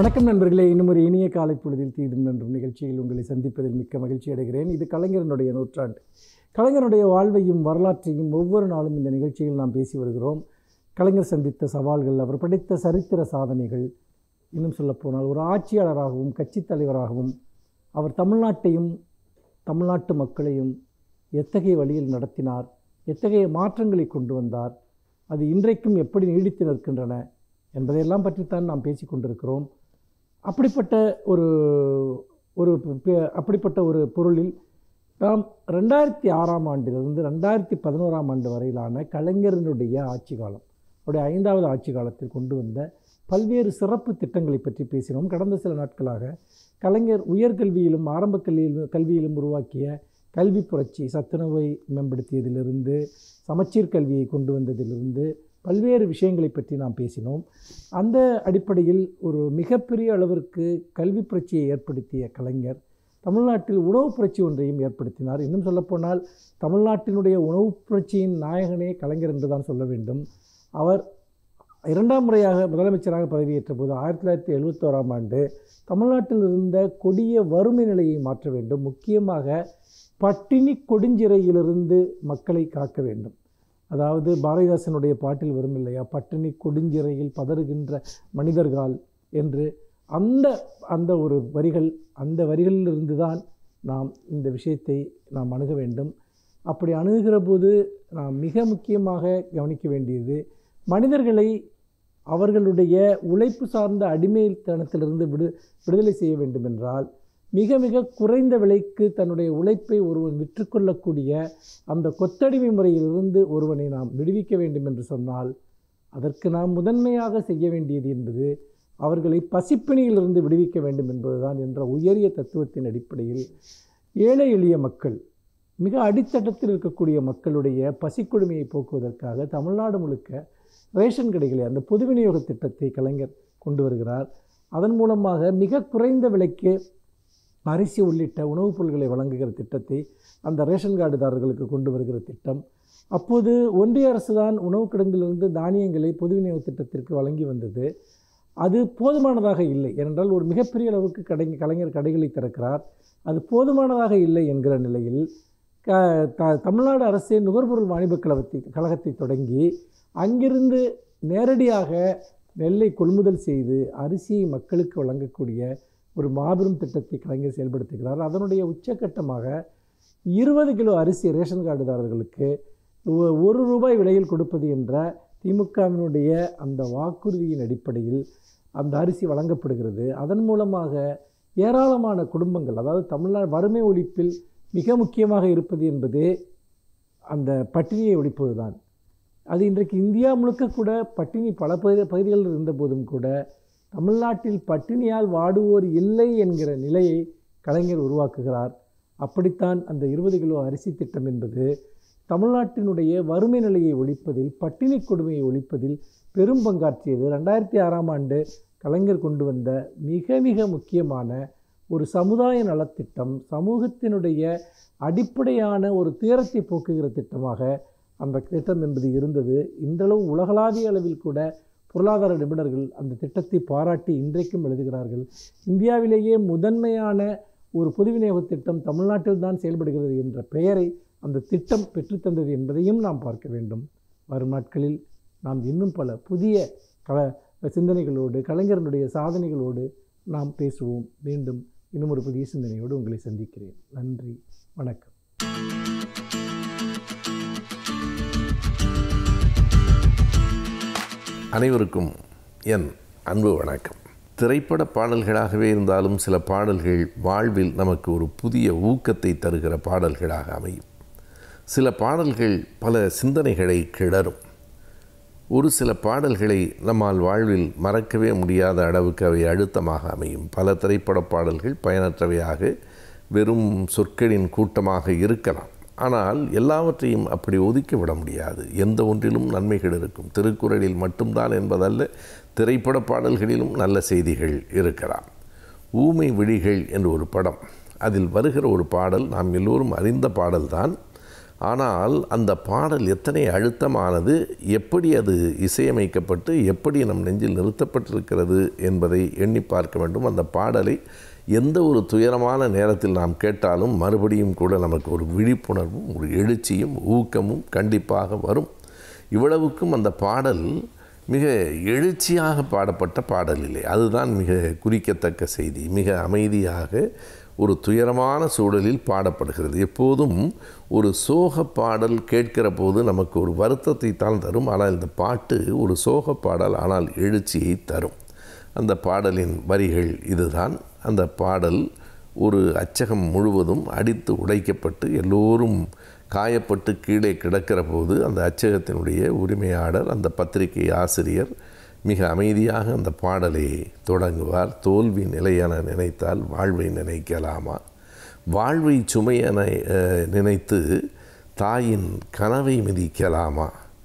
வணக்கம் நண்பர்களே இன்னும் ஒரு இனிய காலை பொழுதில் தீதும் நன்றும் நிகழ்ச்சியில் உங்களை சந்திப்பதில் மிக்க மகிழ்ச்சி அடைகிறேன் இது கலைஞரனுடைய நூற்றாண்டு கலைஞருடைய வாழ்வையும் வரலாற்றையும் ஒவ்வொரு நாளும் இந்த நிகழ்ச்சியில் நாம் பேசி வருகிறோம் கலைஞர் சந்தித்த சவால்கள் அவர் படைத்த சரித்திர சாதனைகள் இன்னும் சொல்லப்போனால் ஒரு ஆட்சியாளராகவும் கட்சித் தலைவராகவும் அவர் தமிழ்நாட்டையும் தமிழ்நாட்டு மக்களையும் எத்தகைய வழியில் நடத்தினார் எத்தகைய மாற்றங்களை கொண்டு வந்தார் அது இன்றைக்கும் எப்படி நீடித்து நிற்கின்றன என்பதையெல்லாம் பற்றித்தான் நாம் பேசி கொண்டிருக்கிறோம் அப்படிப்பட்ட ஒரு ஒரு ப- அப்படிப்பட்ட ஒரு பொருளில் நாம் ரெண்டாயிரத்தி ஆறாம் ஆண்டிலிருந்து ரெண்டாயிரத்தி பதினோராம் ஆண்டு வரையிலான கலைஞரனுடைய ஆட்சி காலம் அவருடைய ஐந்தாவது ஆட்சி காலத்தில் கொண்டு வந்த பல்வேறு சிறப்பு திட்டங்களை பற்றி பேசினோம் கடந்த சில நாட்களாக கலைஞர் உயர்கல்வியிலும் ஆரம்ப கல்வியிலும் கல்வியிலும் உருவாக்கிய கல்வி புரட்சி சத்துணவை மேம்படுத்தியதிலிருந்து சமச்சீர் கல்வியை கொண்டு வந்ததிலிருந்து பல்வேறு விஷயங்களை பற்றி நாம் பேசினோம் அந்த அடிப்படையில் ஒரு மிகப்பெரிய அளவிற்கு கல்வி புரட்சியை ஏற்படுத்திய கலைஞர் தமிழ்நாட்டில் உணவுப் புரட்சி ஒன்றையும் ஏற்படுத்தினார் இன்னும் சொல்லப்போனால் தமிழ்நாட்டினுடைய உணவுப் புரட்சியின் நாயகனே கலைஞர் என்று தான் சொல்ல வேண்டும் அவர் இரண்டாம் முறையாக முதலமைச்சராக பதவியேற்ற போது ஆயிரத்தி தொள்ளாயிரத்தி எழுபத்தோராம் ஆண்டு தமிழ்நாட்டில் இருந்த கொடிய வறுமை நிலையை மாற்ற வேண்டும் முக்கியமாக பட்டினி கொடுஞ்சிறையிலிருந்து மக்களை காக்க வேண்டும் அதாவது பாரதிதாசனுடைய பாட்டில் வரும் இல்லையா பட்டினி கொடுஞ்சிறையில் பதறுகின்ற மனிதர்கள் என்று அந்த அந்த ஒரு வரிகள் அந்த வரிகளிலிருந்து தான் நாம் இந்த விஷயத்தை நாம் அணுக வேண்டும் அப்படி அணுகுகிற போது நாம் மிக முக்கியமாக கவனிக்க வேண்டியது மனிதர்களை அவர்களுடைய உழைப்பு சார்ந்த அடிமைத்தனத்திலிருந்து விடு விடுதலை செய்ய வேண்டும் என்றால் மிக மிக குறைந்த விலைக்கு தன்னுடைய உழைப்பை ஒருவன் விற்றுக்கொள்ளக்கூடிய அந்த கொத்தடிமை முறையிலிருந்து ஒருவனை நாம் விடுவிக்க வேண்டும் என்று சொன்னால் அதற்கு நாம் முதன்மையாக செய்ய வேண்டியது என்பது அவர்களை பசிப்பிணியிலிருந்து விடுவிக்க வேண்டும் என்பதுதான் என்ற உயரிய தத்துவத்தின் அடிப்படையில் ஏழை எளிய மக்கள் மிக அடித்தட்டத்தில் இருக்கக்கூடிய மக்களுடைய பசிக்கொடுமையை போக்குவதற்காக தமிழ்நாடு முழுக்க ரேஷன் கடைகளை அந்த பொது விநியோக திட்டத்தை கலைஞர் கொண்டு வருகிறார் அதன் மூலமாக மிக குறைந்த விலைக்கு அரிசி உள்ளிட்ட உணவுப் பொருட்களை வழங்குகிற திட்டத்தை அந்த ரேஷன் கார்டுதாரர்களுக்கு கொண்டு வருகிற திட்டம் அப்போது ஒன்றிய அரசு தான் உணவுக் கிடங்கிலிருந்து தானியங்களை பொது விநியோக திட்டத்திற்கு வழங்கி வந்தது அது போதுமானதாக இல்லை ஏனென்றால் ஒரு மிகப்பெரிய அளவுக்கு கடை கலைஞர் கடைகளை திறக்கிறார் அது போதுமானதாக இல்லை என்கிற நிலையில் க த தமிழ்நாடு அரசே நுகர்பொருள் வாணிபக் கழகத்தை கழகத்தை தொடங்கி அங்கிருந்து நேரடியாக நெல்லை கொள்முதல் செய்து அரிசியை மக்களுக்கு வழங்கக்கூடிய ஒரு மாபெரும் திட்டத்தை கலைஞர் செயல்படுத்துகிறார் அதனுடைய உச்சக்கட்டமாக இருபது கிலோ அரிசி ரேஷன் கார்டுதாரர்களுக்கு ஒ- ஒரு ரூபாய் விலையில் கொடுப்பது என்ற திமுகவினுடைய அந்த வாக்குறுதியின் அடிப்படையில் அந்த அரிசி வழங்கப்படுகிறது அதன் மூலமாக ஏராளமான குடும்பங்கள் அதாவது தமிழ்நாடு வறுமை ஒழிப்பில் மிக முக்கியமாக இருப்பது என்பது அந்த பட்டினியை ஒழிப்பது தான் அது இன்றைக்கு இந்தியா முழுக்க கூட பட்டினி பல பகுதி பகுதிகளில் இருந்த போதும் கூட தமிழ்நாட்டில் பட்டினியால் வாடுவோர் இல்லை என்கிற நிலையை கலைஞர் உருவாக்குகிறார் அப்படித்தான் அந்த இருபது கிலோ அரிசி திட்டம் என்பது தமிழ்நாட்டினுடைய வறுமை நிலையை ஒழிப்பதில் பட்டினி கொடுமையை ஒழிப்பதில் பெரும் பங்காற்றியது ரெண்டாயிரத்தி ஆறாம் ஆண்டு கலைஞர் கொண்டு வந்த மிக மிக முக்கியமான ஒரு சமுதாய நலத்திட்டம் சமூகத்தினுடைய அடிப்படையான ஒரு துயரத்தை போக்குகிற திட்டமாக அந்த திட்டம் என்பது இருந்தது இன்றளவு உலகளாவிய அளவில் கூட பொருளாதார நிபுணர்கள் அந்த திட்டத்தை பாராட்டி இன்றைக்கும் எழுதுகிறார்கள் இந்தியாவிலேயே முதன்மையான ஒரு பொது விநியோக திட்டம் தமிழ்நாட்டில் தான் செயல்படுகிறது என்ற பெயரை அந்த திட்டம் பெற்றுத்தந்தது என்பதையும் நாம் பார்க்க வேண்டும் வரும் நாட்களில் நாம் இன்னும் பல புதிய கல சிந்தனைகளோடு கலைஞரனுடைய சாதனைகளோடு நாம் பேசுவோம் மீண்டும் இன்னும் ஒரு புதிய சிந்தனையோடு உங்களை சந்திக்கிறேன் நன்றி வணக்கம் அனைவருக்கும் என் அன்பு வணக்கம் திரைப்பட பாடல்களாகவே இருந்தாலும் சில பாடல்கள் வாழ்வில் நமக்கு ஒரு புதிய ஊக்கத்தை தருகிற பாடல்களாக அமையும் சில பாடல்கள் பல சிந்தனைகளை கிளறும் ஒரு சில பாடல்களை நம்மால் வாழ்வில் மறக்கவே முடியாத அளவுக்கு அவை அழுத்தமாக அமையும் பல திரைப்பட பாடல்கள் பயனற்றவையாக வெறும் சொற்களின் கூட்டமாக இருக்கலாம் ஆனால் எல்லாவற்றையும் அப்படி ஒதுக்கி விட முடியாது எந்த ஒன்றிலும் நன்மைகள் இருக்கும் திருக்குறளில் மட்டும்தான் என்பதல்ல திரைப்பட பாடல்களிலும் நல்ல செய்திகள் இருக்கலாம் ஊமை விழிகள் என்று ஒரு படம் அதில் வருகிற ஒரு பாடல் நாம் எல்லோரும் அறிந்த பாடல்தான் ஆனால் அந்த பாடல் எத்தனை அழுத்தமானது எப்படி அது இசையமைக்கப்பட்டு எப்படி நம் நெஞ்சில் நிறுத்தப்பட்டிருக்கிறது என்பதை எண்ணி பார்க்க வேண்டும் அந்த பாடலை எந்த ஒரு துயரமான நேரத்தில் நாம் கேட்டாலும் மறுபடியும் கூட நமக்கு ஒரு விழிப்புணர்வும் ஒரு எழுச்சியும் ஊக்கமும் கண்டிப்பாக வரும் இவ்வளவுக்கும் அந்த பாடல் மிக எழுச்சியாக பாடப்பட்ட பாடல் இல்லை அதுதான் மிக குறிக்கத்தக்க செய்தி மிக அமைதியாக ஒரு துயரமான சூழலில் பாடப்படுகிறது எப்போதும் ஒரு சோக பாடல் கேட்கிற போது நமக்கு ஒரு வருத்தத்தை தான் தரும் ஆனால் இந்த பாட்டு ஒரு சோக பாடல் ஆனால் எழுச்சியை தரும் அந்த பாடலின் வரிகள் இதுதான் அந்த பாடல் ஒரு அச்சகம் முழுவதும் அடித்து உடைக்கப்பட்டு எல்லோரும் காயப்பட்டு கீழே கிடக்கிற போது அந்த அச்சகத்தினுடைய உரிமையாளர் அந்த பத்திரிகை ஆசிரியர் மிக அமைதியாக அந்த பாடலை தொடங்குவார் தோல்வி நிலையென நினைத்தால் வாழ்வை நினைக்கலாமா வாழ்வை சுமையென அஹ், நினைத்து தாயின் கனவை மிதிக்கலாமா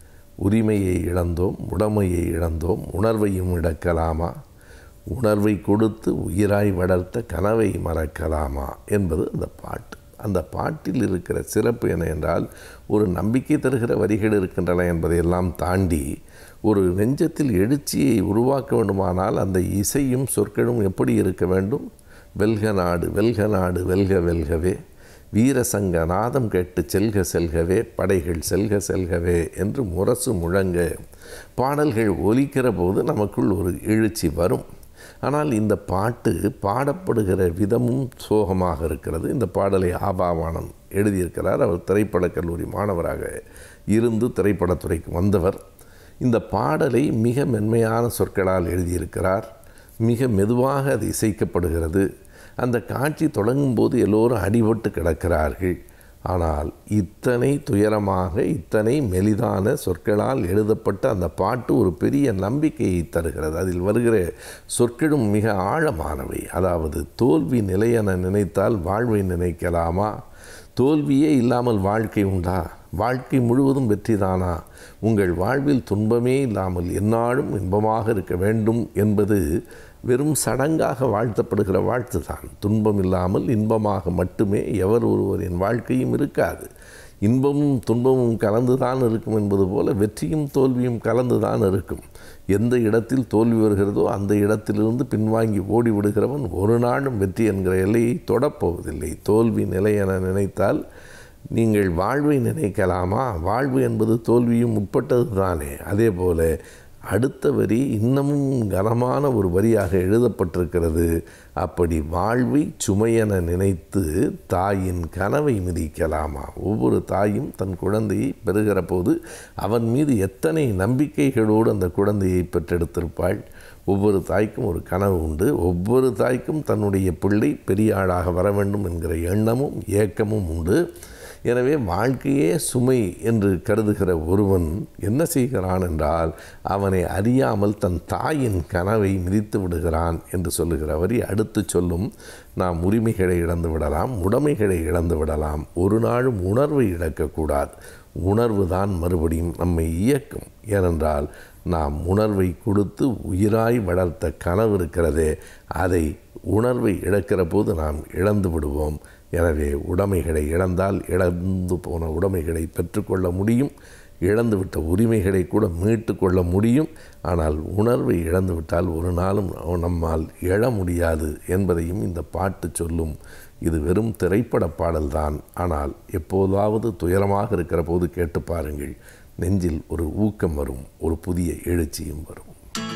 உரிமையை இழந்தோம் உடமையை இழந்தோம் உணர்வையும் இழக்கலாமா உணர்வை கொடுத்து உயிராய் வளர்த்த கனவை மறக்கலாமா என்பது அந்த பாட்டு அந்த பாட்டில் இருக்கிற சிறப்பு என்ன என்றால் ஒரு நம்பிக்கை தருகிற வரிகள் இருக்கின்றன என்பதையெல்லாம் தாண்டி ஒரு நெஞ்சத்தில் எழுச்சியை உருவாக்க வேண்டுமானால் அந்த இசையும் சொற்களும் எப்படி இருக்க வேண்டும் வெல்க நாடு வெல்க நாடு வெல்க வெல்கவே வீரசங்க நாதம் கேட்டு செல்க செல்கவே படைகள் செல்க செல்கவே என்று முரசு முழங்க பாடல்கள் ஒலிக்கிற போது நமக்குள் ஒரு எழுச்சி வரும் ஆனால் இந்த பாட்டு பாடப்படுகிற விதமும் சோகமாக இருக்கிறது இந்த பாடலை ஆபாவானன் எழுதியிருக்கிறார் அவர் திரைப்படக் கல்லூரி மாணவராக இருந்து திரைப்படத்துறைக்கு வந்தவர் இந்த பாடலை மிக மென்மையான சொற்களால் எழுதியிருக்கிறார் மிக மெதுவாக அது இசைக்கப்படுகிறது அந்த காட்சி தொடங்கும் போது எல்லோரும் அடிபட்டு கிடக்கிறார்கள் ஆனால் இத்தனை துயரமாக இத்தனை மெலிதான சொற்களால் எழுதப்பட்ட அந்த பாட்டு ஒரு பெரிய நம்பிக்கையை தருகிறது அதில் வருகிற சொற்களும் மிக ஆழமானவை அதாவது தோல்வி நிலையென நினைத்தால் வாழ்வை நினைக்கலாமா தோல்வியே இல்லாமல் வாழ்க்கை உண்டா வாழ்க்கை முழுவதும் வெற்றிதானா உங்கள் வாழ்வில் துன்பமே இல்லாமல் எந்நாளும் இன்பமாக இருக்க வேண்டும் என்பது வெறும் சடங்காக வாழ்த்தப்படுகிற வாழ்த்து தான் துன்பம் இல்லாமல் இன்பமாக மட்டுமே எவர் ஒருவரின் வாழ்க்கையும் இருக்காது இன்பமும் துன்பமும் கலந்துதான் இருக்கும் என்பது போல வெற்றியும் தோல்வியும் கலந்துதான் இருக்கும் எந்த இடத்தில் தோல்வி வருகிறதோ அந்த இடத்திலிருந்து பின்வாங்கி ஓடி விடுகிறவன் ஒரு நாளும் வெற்றி என்கிற எல்லையை தொடப்போவதில்லை தோல்வி நிலை என நினைத்தால் நீங்கள் வாழ்வை நினைக்கலாமா வாழ்வு என்பது தோல்வியும் உட்பட்டது தானே அதே போல அடுத்த வரி இன்னமும் கனமான ஒரு வரியாக எழுதப்பட்டிருக்கிறது அப்படி வாழ்வை சுமையென நினைத்து தாயின் கனவை மிதிக்கலாமா ஒவ்வொரு தாயும் தன் குழந்தையை பெறுகிற போது அவன் மீது எத்தனை நம்பிக்கைகளோடு அந்த குழந்தையை பெற்றெடுத்திருப்பாள் ஒவ்வொரு தாய்க்கும் ஒரு கனவு உண்டு ஒவ்வொரு தாய்க்கும் தன்னுடைய பிள்ளை பெரிய ஆளாக வர வேண்டும் என்கிற எண்ணமும் ஏக்கமும் உண்டு எனவே வாழ்க்கையே சுமை என்று கருதுகிற ஒருவன் என்ன செய்கிறான் என்றால் அவனை அறியாமல் தன் தாயின் கனவை மிதித்து விடுகிறான் என்று சொல்லுகிற வரி அடுத்து சொல்லும் நாம் உரிமைகளை இழந்து விடலாம் உடைமைகளை இழந்து விடலாம் ஒரு நாளும் உணர்வை இழக்கக்கூடாது உணர்வு தான் மறுபடியும் நம்மை இயக்கும் ஏனென்றால் நாம் உணர்வை கொடுத்து உயிராய் வளர்த்த கனவு இருக்கிறதே அதை உணர்வை இழக்கிற போது நாம் இழந்து விடுவோம் எனவே உடைமைகளை இழந்தால் இழந்து போன உடைமைகளை பெற்றுக்கொள்ள முடியும் இழந்துவிட்ட உரிமைகளை கூட மீட்டு கொள்ள முடியும் ஆனால் உணர்வை இழந்துவிட்டால் ஒரு நாளும் நம்மால் எழ முடியாது என்பதையும் இந்த பாட்டு சொல்லும் இது வெறும் திரைப்பட பாடல்தான் ஆனால் எப்போதாவது துயரமாக இருக்கிற போது கேட்டு பாருங்கள் நெஞ்சில் ஒரு ஊக்கம் வரும் ஒரு புதிய எழுச்சியும் வரும்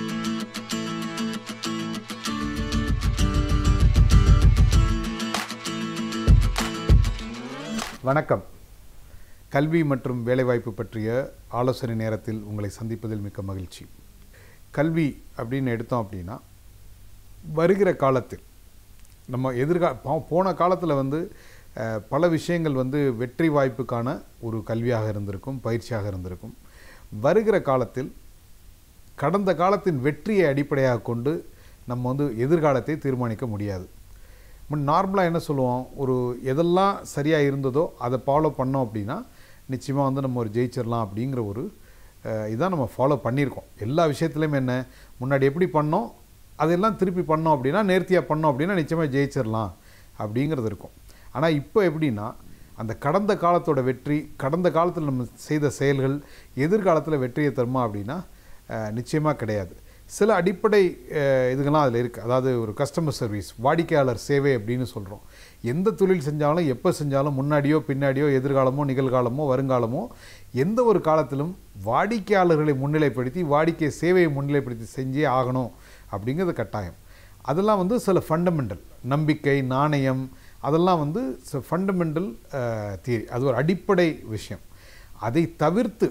வணக்கம் கல்வி மற்றும் வேலைவாய்ப்பு பற்றிய ஆலோசனை நேரத்தில் உங்களை சந்திப்பதில் மிக்க மகிழ்ச்சி கல்வி அப்படின்னு எடுத்தோம் அப்படின்னா வருகிற காலத்தில் நம்ம எதிர்கா போ- போன காலத்தில் வந்து அஹ், பல விஷயங்கள் வந்து வெற்றி வாய்ப்புக்கான ஒரு கல்வியாக இருந்திருக்கும் பயிற்சியாக இருந்திருக்கும் வருகிற காலத்தில் கடந்த காலத்தின் வெற்றியை அடிப்படையாக கொண்டு நம்ம வந்து எதிர்காலத்தை தீர்மானிக்க முடியாது முன் நார்மலாக என்ன சொல்லுவோம் ஒரு எதெல்லாம் சரியாக இருந்ததோ அதை ஃபாலோ பண்ணோம் அப்படின்னா நிச்சயமாக வந்து நம்ம ஒரு ஜெயிச்சிடலாம் அப்படிங்கிற ஒரு அஹ், இதான் நம்ம ஃபாலோ பண்ணியிருக்கோம் எல்லா விஷயத்துலையும் என்ன முன்னாடி எப்படி பண்ணோம் அதெல்லாம் திருப்பி பண்ணோம் அப்படின்னா நேர்த்தியாக பண்ணோம் அப்படின்னா நிச்சயமாக ஜெயிச்சிடலாம் அப்படிங்கிறது இருக்கும் ஆனால் இப்போ எப்படின்னா அந்த கடந்த காலத்தோட வெற்றி கடந்த காலத்தில் நம்ம செய்த செயல்கள் எதிர்காலத்தில் வெற்றியை தருமா அப்படின்னா நிச்சயமாக கிடையாது சில அடிப்படை அஹ், இதுகள்லாம் அதில் இருக்குது அதாவது ஒரு கஸ்டமர் சர்வீஸ் வாடிக்கையாளர் சேவை அப்படின்னு சொல்கிறோம் எந்த தொழில் செஞ்சாலும் எப்போ செஞ்சாலும் முன்னாடியோ பின்னாடியோ எதிர்காலமோ நிகழ்காலமோ வருங்காலமோ எந்த ஒரு காலத்திலும் வாடிக்கையாளர்களை முன்னிலைப்படுத்தி வாடிக்கை சேவையை முன்னிலைப்படுத்தி செஞ்சே ஆகணும் அப்படிங்கிறது கட்டாயம் அதெல்லாம் வந்து சில ஃபண்டமெண்டல் நம்பிக்கை நாணயம் அதெல்லாம் வந்து ஃபண்டமெண்டல் தியரி அது ஒரு அடிப்படை விஷயம் அதை தவிர்த்து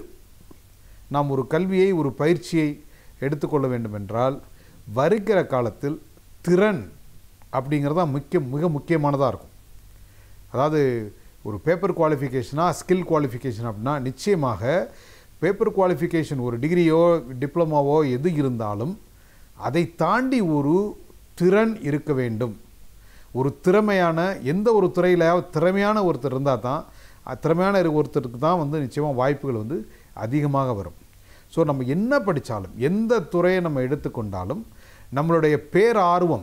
நாம் ஒரு கல்வியை ஒரு பயிற்சியை எடுத்துக்கொள்ள வேண்டும் என்றால் வருகிற காலத்தில் திறன் அப்படிங்கிறது தான் முக்கிய மிக முக்கியமானதாக இருக்கும் அதாவது ஒரு பேப்பர் குவாலிஃபிகேஷனா ஸ்கில் குவாலிஃபிகேஷன் அப்படின்னா நிச்சயமாக பேப்பர் குவாலிஃபிகேஷன் ஒரு டிகிரியோ டிப்ளமாவோ எது இருந்தாலும் அதை தாண்டி ஒரு திறன் இருக்க வேண்டும் ஒரு திறமையான எந்த ஒரு துறையில் திறமையான ஒருத்தர் இருந்தால் தான் அஹ், திறமையான இரு- ஒருத்தருக்கு தான் வந்து நிச்சயமாக வாய்ப்புகள் வந்து அதிகமாக வரும் ஸோ நம்ம என்ன படித்தாலும் எந்த துறையை நம்ம எடுத்துக்கொண்டாலும் நம்மளுடைய பேரார்வம்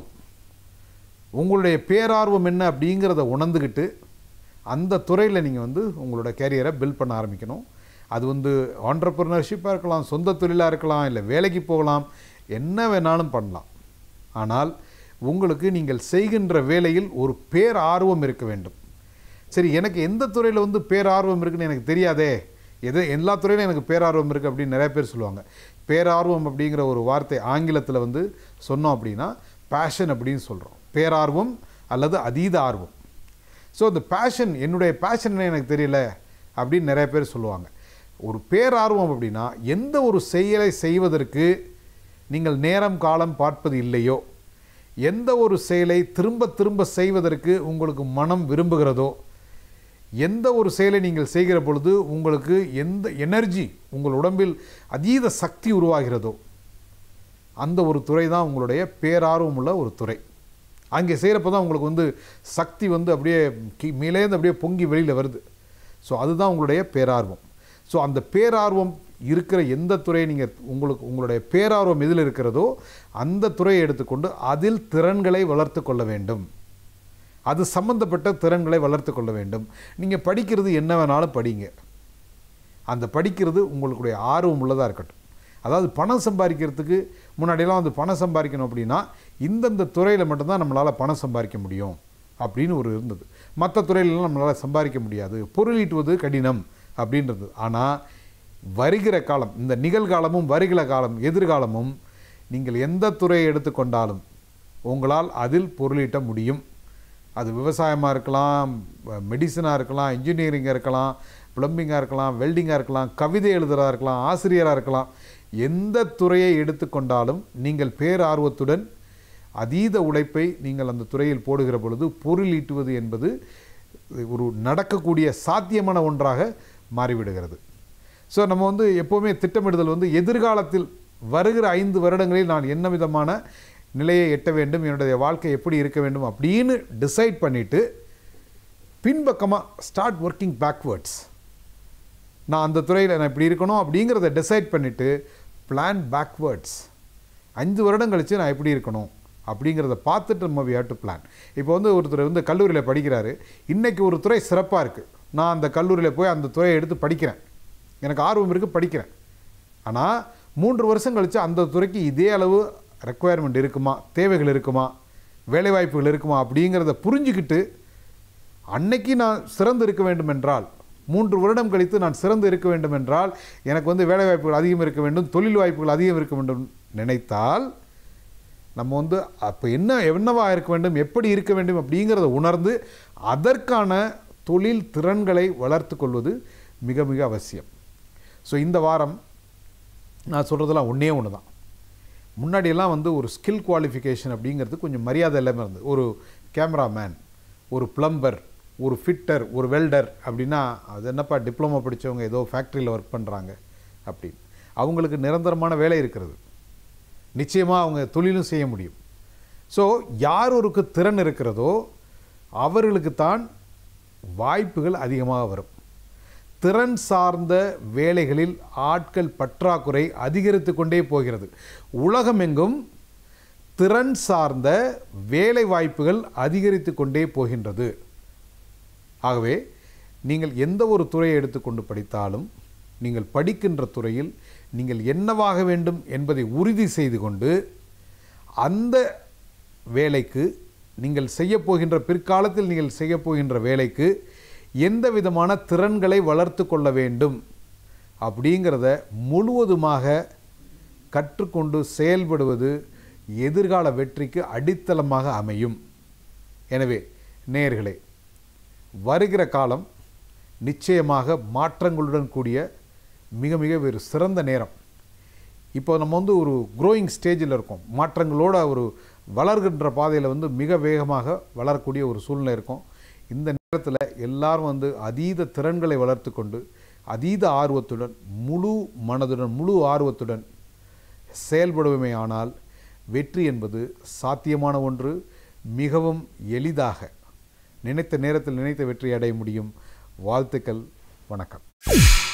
உங்களுடைய பேரார்வம் என்ன அப்படிங்கிறத உணர்ந்துக்கிட்டு அந்த துறையில் நீங்கள் வந்து உங்களோட கேரியரை பில்ட் பண்ண ஆரம்பிக்கணும் அது வந்து ஆண்டர்பிரினர்ஷிப்பாக இருக்கலாம் சொந்த தொழிலாக இருக்கலாம் இல்லை வேலைக்கு போகலாம் என்ன வேணாலும் பண்ணலாம் ஆனால் உங்களுக்கு நீங்கள் செய்கின்ற வேலையில் ஒரு பேர் ஆர்வம் இருக்க வேண்டும் சரி எனக்கு எந்த துறையில் வந்து பேரார்வம் இருக்குன்னு எனக்கு தெரியாதே எது எல்லா துறையிலும் எனக்கு பேரார்வம் இருக்குது அப்படின்னு நிறைய பேர் சொல்லுவாங்க பேரார்வம் அப்படிங்கிற ஒரு வார்த்தை ஆங்கிலத்தில் வந்து சொன்னோம் அப்படின்னா பேஷன் அப்படின்னு சொல்கிறோம் பேரார்வம் அல்லது அதீத ஆர்வம் ஸோ இந்த பேஷன் என்னுடைய பேஷன் எனக்கு தெரியல அப்படின்னு நிறைய பேர் சொல்லுவாங்க ஒரு பேரார்வம் அப்படின்னா எந்த ஒரு செயலை செய்வதற்கு நீங்கள் நேரம் காலம் பார்ப்பது இல்லையோ எந்த ஒரு செயலை திரும்ப திரும்ப செய்வதற்கு உங்களுக்கு மனம் விரும்புகிறதோ எந்த ஒரு செயலை நீங்கள் செய்கிற பொழுது உங்களுக்கு எந்த எனர்ஜி உங்கள் உடம்பில் அதீத சக்தி உருவாகிறதோ அந்த ஒரு துறை தான் உங்களுடைய பேரார்வம் உள்ள ஒரு துறை அங்கே செய்கிறப்ப தான் உங்களுக்கு வந்து சக்தி வந்து அப்படியே கி மேலேருந்து அப்படியே பொங்கி வெளியில் வருது ஸோ அதுதான் உங்களுடைய பேரார்வம் ஸோ அந்த பேரார்வம் இருக்கிற எந்த துறையை நீங்கள் உங்களுக்கு உங்களுடைய பேரார்வம் எதில் இருக்கிறதோ அந்த துறையை எடுத்துக்கொண்டு அதில் திறன்களை வளர்த்து கொள்ள வேண்டும் அது சம்பந்தப்பட்ட திறன்களை வளர்த்து கொள்ள வேண்டும் நீங்கள் படிக்கிறது என்ன வேணாலும் படிங்க அந்த படிக்கிறது உங்களுடைய ஆர்வம் உள்ளதாக இருக்கட்டும் அதாவது பணம் சம்பாதிக்கிறதுக்கு முன்னாடியெல்லாம் வந்து பணம் சம்பாதிக்கணும் அப்படின்னா இந்தந்த துறையில் மட்டும்தான் நம்மளால் பணம் சம்பாதிக்க முடியும் அப்படின்னு ஒரு இருந்தது மற்ற துறையிலலாம் நம்மளால் சம்பாதிக்க முடியாது பொருளீட்டுவது கடினம் அப்படின்றது ஆனால் வருகிற காலம் இந்த நிகழ்காலமும் வருகிற காலம் எதிர்காலமும் நீங்கள் எந்த துறையை எடுத்துக்கொண்டாலும் உங்களால் அதில் பொருளீட்ட முடியும் அது விவசாயமாக இருக்கலாம் மெடிசனாக இருக்கலாம் இன்ஜினியரிங்காக இருக்கலாம் ப்ளம்பிங்காக இருக்கலாம் வெல்டிங்காக இருக்கலாம் கவிதை எழுதுறதா இருக்கலாம் ஆசிரியராக இருக்கலாம் எந்த துறையை எடுத்துக்கொண்டாலும் நீங்கள் பேரார்வத்துடன் அதீத உழைப்பை நீங்கள் அந்த துறையில் போடுகிற பொழுது பொருள் ஈட்டுவது என்பது ஒரு நடக்கக்கூடிய சாத்தியமான ஒன்றாக மாறிவிடுகிறது ஸோ நம்ம வந்து எப்போவுமே திட்டமிடுதல் வந்து எதிர்காலத்தில் வருகிற ஐந்து வருடங்களில் நான் என்ன விதமான நிலையை எட்ட வேண்டும் என்னுடைய வாழ்க்கை எப்படி இருக்க வேண்டும் அப்படின்னு டிசைட் பண்ணிவிட்டு பின்பக்கமாக ஸ்டார்ட் ஒர்க்கிங் பேக்வேர்ட்ஸ் நான் அந்த துறையில் நான் இப்படி இருக்கணும் அப்படிங்கிறத டிசைட் பண்ணிவிட்டு பிளான் பேக்வேர்ட்ஸ் அஞ்சு வருடம் கழித்து நான் எப்படி இருக்கணும் அப்படிங்கிறத பார்த்துட்டு நம்ம வி ஹேவ் டு பிளான் இப்போ வந்து ஒருத்தர் வந்து கல்லூரியில் படிக்கிறாரு இன்றைக்கி ஒரு துறை சிறப்பாக இருக்குது நான் அந்த கல்லூரியில் போய் அந்த துறையை எடுத்து படிக்கிறேன் எனக்கு ஆர்வம் இருக்குது படிக்கிறேன் ஆனால் மூன்று வருஷம் கழித்து அந்த துறைக்கு இதே அளவு ரெக்குவயர்மெண்ட் இருக்குமா தேவைகள் இருக்குமா வேலைவாய்ப்புகள் இருக்குமா அப்படிங்கிறத புரிஞ்சுக்கிட்டு அன்னைக்கு நான் சிறந்து இருக்க வேண்டும் என்றால் மூன்று வருடம் கழித்து நான் சிறந்து இருக்க வேண்டும் என்றால் எனக்கு வந்து வேலைவாய்ப்புகள் அதிகம் இருக்க வேண்டும் தொழில் வாய்ப்புகள் அதிகம் இருக்க வேண்டும் நினைத்தால் நம்ம வந்து அப்போ என்ன என்னவா இருக்க வேண்டும் எப்படி இருக்க வேண்டும் அப்படிங்கிறத உணர்ந்து அதற்கான தொழில் திறன்களை வளர்த்து கொள்வது மிக மிக அவசியம் ஸோ இந்த வாரம் நான் சொல்கிறதெல்லாம் ஒன்றே ஒன்று தான் முன்னாடியெல்லாம் வந்து ஒரு ஸ்கில் குவாலிஃபிகேஷன் அப்படிங்கிறது கொஞ்சம் மரியாதை எல்லாமே இருந்தது ஒரு கேமராமேன் ஒரு பிளம்பர் ஒரு ஃபிட்டர் ஒரு வெல்டர் அப்படின்னா அது என்னப்பா டிப்ளமோ படித்தவங்க ஏதோ ஃபேக்ட்ரியில் ஒர்க் பண்ணுறாங்க அப்படின்னு அவங்களுக்கு நிரந்தரமான வேலை இருக்கிறது நிச்சயமாக அவங்க தொழிலும் செய்ய முடியும் ஸோ யார் ஒருக்கு திறன் இருக்கிறதோ அவர்களுக்கு தான் வாய்ப்புகள் அதிகமாக வரும் திறன் சார்ந்த வேலைகளில் ஆட்கள் பற்றாக்குறை அதிகரித்து கொண்டே போகிறது உலகமெங்கும் திறன் சார்ந்த வேலை வாய்ப்புகள் அதிகரித்து கொண்டே போகின்றது ஆகவே நீங்கள் எந்த ஒரு துறையை எடுத்துக்கொண்டு படித்தாலும் நீங்கள் படிக்கின்ற துறையில் நீங்கள் என்னவாக வேண்டும் என்பதை உறுதி செய்து கொண்டு அந்த வேலைக்கு நீங்கள் செய்யப் போகின்ற பிற்காலத்தில் நீங்கள் செய்யப் போகின்ற வேலைக்கு எந்த விதமான திறன்களை வளர்த்து கொள்ள வேண்டும் அப்படிங்கிறத முழுவதுமாக கற்றுக்கொண்டு செயல்படுவது எதிர்கால வெற்றிக்கு அடித்தளமாக அமையும் எனவே நேயர்களே வருகிற காலம் நிச்சயமாக மாற்றங்களுடன் கூடிய மிக மிக ஒரு சிறந்த நேரம் இப்போ நம்ம வந்து ஒரு க்ரோயிங் ஸ்டேஜில் இருக்கோம் மாற்றங்களோட ஒரு வளர்கின்ற பாதையில் வந்து மிக வேகமாக வளரக்கூடிய ஒரு சூழ்நிலை இருக்கும் இந்த நேரத்தில் எல்லாரும் வந்து அதீத திறன்களை வளர்த்து கொண்டு அதீத ஆர்வத்துடன் முழு மனதுடன் முழு ஆர்வத்துடன் செயல்படுவோமே ஆனால் வெற்றி என்பது சாத்தியமான ஒன்று மிகவும் எளிதாக நினைத்த நேரத்தில் நினைத்த வெற்றி அடைய முடியும் வாழ்த்துக்கள் வணக்கம்